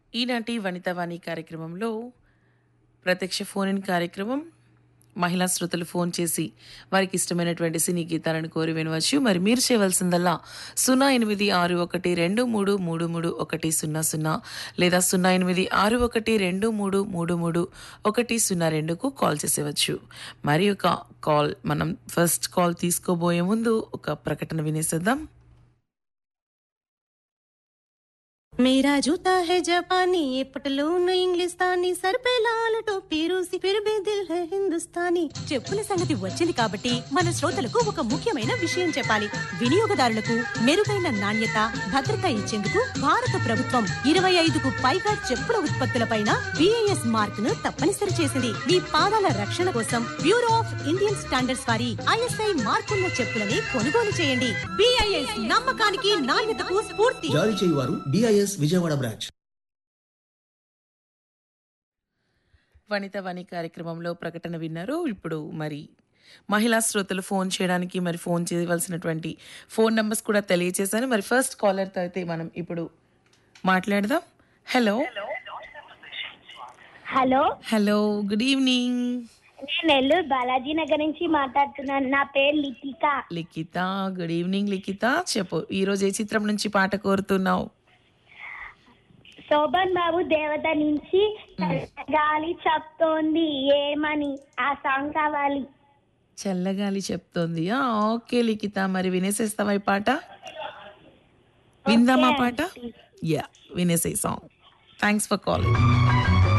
ఈనాటి వనితావాణి కార్యక్రమంలో ప్రత్యక్ష ఫోన్ ఇన్ కార్యక్రమం మహిళా శ్రోతలు ఫోన్ చేసి వారికి ఇష్టమైనటువంటి సినీ గీతాలను కోరి వినవచ్చు మరి మీరు చేయవలసిందల్లా సున్నా ఎనిమిది ఆరు ఒకటి రెండు మూడు మూడు మూడు ఒకటి సున్నా సున్నా లేదా సున్నా ఎనిమిది ఆరు ఒకటి రెండు మూడు మూడు మూడు ఒకటి సున్నా రెండుకు కాల్ చేసేవచ్చు మరి ఒక కాల్ మనం ఫస్ట్ కాల్ తీసుకోబోయే ముందు ఒక ప్రకటన వినేసేద్దాం मेरा जूता है जापानी ये पटलून इंग्लिस्तानी सर पे लाल टोपी रूसी फिर भी दिल है हिंदुस्तानी చెప్పుల సంగతి వచ్చింది కాబట్టి మన శ్రోతలకు ఒక ముఖ్యమైన విషయం చెప్పాలి వినియోగదారులకు మెరుగైన నాణ్యత భద్రత ఇచ్చేందుకు భారత ప్రభుత్వం ఇరవై ఐదుకు పైగా చెప్పుల ఉత్పత్తులపైన బిఐఎస్ మార్క్ ను తప్పనిసరి చేసింది మీ పాదాల రక్షణ కోసం బ్యూరో ఆఫ్ ఇండియన్ స్టాండర్డ్స్ వారి ఐఎస్ఐ మార్కున్న చెప్పులని కొనుగోలు చేయండి బిఐఎస్ నమ్మకానికి నాణ్యతకు స్ఫూర్తి జారీ చేయువారు డిఐఎస్ విజయవాడ బ్రాంచ్ వనిత వని కార్యక్రమంలో ప్రకటన విన్నారు ఇప్పుడు మరి మహిళా శ్రోతలు ఫోన్ చేయడానికి మరి ఫోన్ చేయవలసినటువంటి ఫోన్ నంబర్స్ కూడా తెలియజేశాను మరి ఫస్ట్ కాలర్తో అయితే మనం ఇప్పుడు మాట్లాడదాం hello hello hello good evening నేను నెల్లూరు బాలాజీ నగర్ నుంచి మాట్లాడుతున్నాను నా పేరు లితిక లిఖిత గుడ్ ఈవినింగ్ లిఖిత చెప్పు ఈరోజు ఏ చిత్రం నుంచి పాట కోరుతున్నావు శోభన్ బాబు దేవత నుంచి గాలి చెప్తోంది ఏమని ఆ సాంగ్ కావాలి చల్లగాలి చెప్తోంది ఆ, ఓకే లిఖిత మరి వినేసేస్తావా ఈ పాట విందామా పాట యా వినేసే సాంగ్ థ్యాంక్స్ ఫర్ కాలింగ్